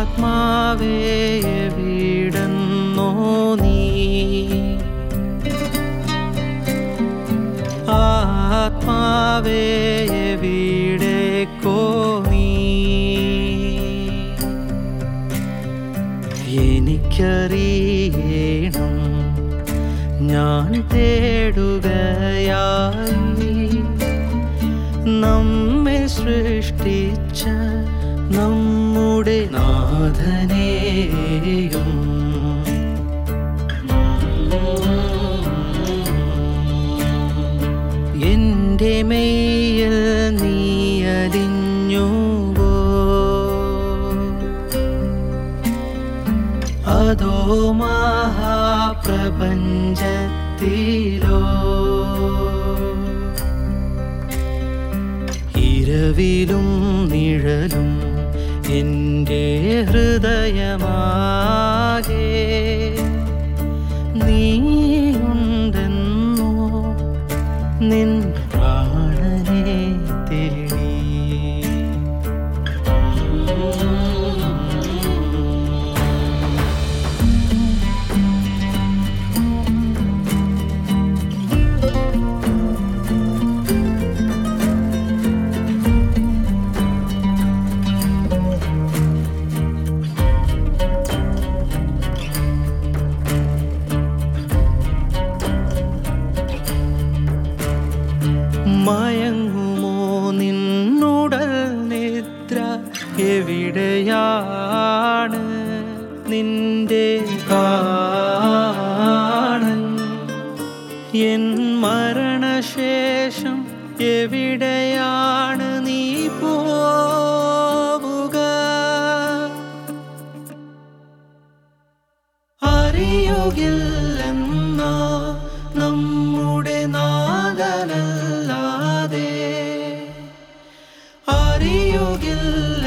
ആത്മാവേ എവിടെന്നോ നീ ആത്മാവേ എവിടേക്കോ നീ എനിക്കറിയണം ഞാൻ തേടുകയായി നമ്മെ സൃഷ്ടിച്ച നമ്മുടെ നാഥനെയും എന്റെ മെയ്യിൽ നീയലിഞ്ഞുവോ അതോ മഹാപ്രപഞ്ചത്തിലോ ഇരവിലും നിഴലും എൻ്റെ ഹൃദയമാകെ നീയുണ്ടെന്നോ നിൻ പ്രാണനെ തേടി മയങ്ങുമോ നിന്നുടൽ നിദ്ര എവിടെയാണ് നിന്റെ കാണൻ എൻ മരണശേഷം എവിടെയാണ് നീ പോവുക അറിയുകില്ലെന്നോ നമ്മുടെ നാഗനല്ലാതെ അറിയുകില്ല